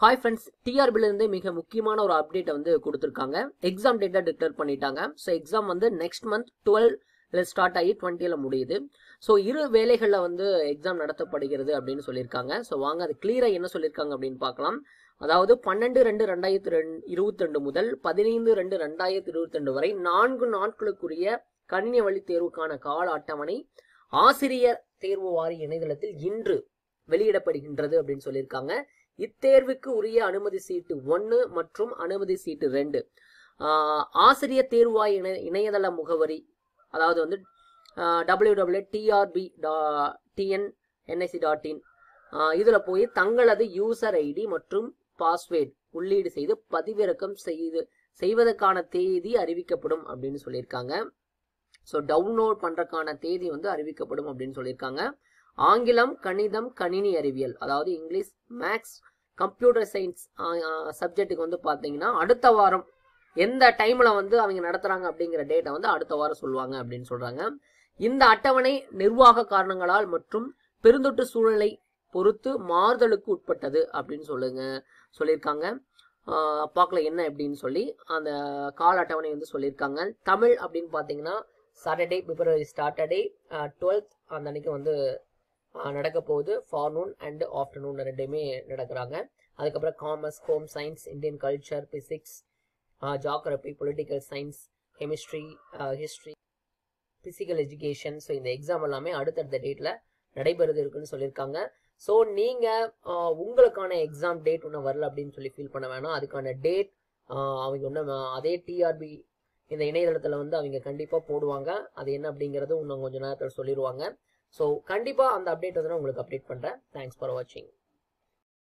hi friends டிஆர்பிலேருந்து மிக முக்கியமான ஒரு அப்டேட்டை வந்து கொடுத்துருக்காங்க எக்ஸாம் டேட்டா டிக்ளேர் பண்ணிட்டாங்க ஸோ எக்ஸாம் வந்து நெக்ஸ்ட் மந்த் டுவெல் ஸ்டார்ட் ஆகி டுவெண்ட்டியில் முடியுது ஸோ இரு வேலைகளில் வந்து எக்ஸாம் நடத்தப்படுகிறது அப்படின்னு சொல்லியிருக்காங்க ஸோ வாங்க அது கிளியராக என்ன சொல்லியிருக்காங்க அப்படின்னு பார்க்கலாம் அதாவது பன்னெண்டு ரெண்டு ரெண்டாயிரத்தி ரெண்டு இருபத்தி ரெண்டு முதல் பதினைந்து ரெண்டு ரெண்டாயிரத்தி இருபத்தி ரெண்டு வரை நான்கு நாட்களுக்குரிய கணினி வழி தேர்வுக்கான கால அட்டவணை ஆசிரியர் தேர்வு வாரி இணையதளத்தில் இன்று வெளியிடப்படுகின்றது அப்படின்னு சொல்லியிருக்காங்க இத்தேர்வுக்கு உரிய அனுமதி சீட்டு ஒன்று மற்றும் அனுமதி சீட்டு ரெண்டு ஆசிரியர் தேர்வாய் இணை இணையதள முகவரி அதாவது வந்து W W TRB dot TN NIC dot in இதில் போய் தங்களது யூசர் ஐடி மற்றும் பாஸ்வேர்டு உள்ளீடு செய்து பதிவிறக்கம் செய்து செய்வதற்கான தேதி அறிவிக்கப்படும் அப்படின்னு சொல்லியிருக்காங்க ஸோ டவுன்லோட் பண்ணுறக்கான தேதி வந்து அறிவிக்கப்படும் அப்படின்னு சொல்லியிருக்காங்க ஆங்கிலம் கணிதம் கணினி அறிவியல் அதாவது இங்கிலீஷ் மேக்ஸ் கம்ப்யூட்டர் சயின்ஸ் சப்ஜெக்ட்டுக்கு வந்து பார்த்தீங்கன்னா அடுத்த வாரம் எந்த டைமில் வந்து அவங்க நடத்துகிறாங்க அப்படிங்கிற டேட்டை வந்து அடுத்த வாரம் சொல்லுவாங்க அப்படின்னு சொல்கிறாங்க இந்த அட்டவணை நிர்வாக காரணங்களால் மற்றும் பெருந்தொற்று சூழ்நிலை பொறுத்து மாறுதலுக்கு உட்பட்டது அப்படின்னு சொல்லுங்க சொல்லியிருக்காங்க பார்க்கல என்ன அப்படின்னு சொல்லி அந்த கால அட்டவணை வந்து சொல்லியிருக்காங்க தமிழ் அப்படின்னு பார்த்தீங்கன்னா சாட்டர்டே பிப்ரவரி சாட்டர்டே டுவெல்த் அந்த அன்னைக்கு வந்து நடக்க போகுது ஃபார்னூன் அண்ட் ஆஃப்டர்நூன் ரெண்டுமே நடக்கிறாங்க அதுக்கப்புறம் commerce home science Indian culture physics geography political science chemistry history physical education so இந்த எக்ஸாம் எல்லாமே அடுத்தடுத்த டேட்டில் நடைபெறுது இருக்குன்னு சொல்லியிருக்காங்க ஸோ நீங்கள் உங்களுக்கான எக்ஸாம் டேட் ஒன்றும் வரல அப்படின்னு சொல்லி ஃபீல் பண்ண வேணாம் அதுக்கான டேட் அவங்க ஒன்றும் அதே டிஆர்பி இந்த இணையதளத்தில் வந்து அவங்க கண்டிப்பாக போடுவாங்க அது என்ன அப்படிங்கிறது இன்னும் கொஞ்சம் நேரத்தில் சொல்லிடுவாங்க ஸோ கண்டிப்பாக அந்த அப்டேட் வந்து நான் உங்களுக்கு அப்டேட் பண்ணுறேன் தேங்க்ஸ் ஃபார் வாட்சிங்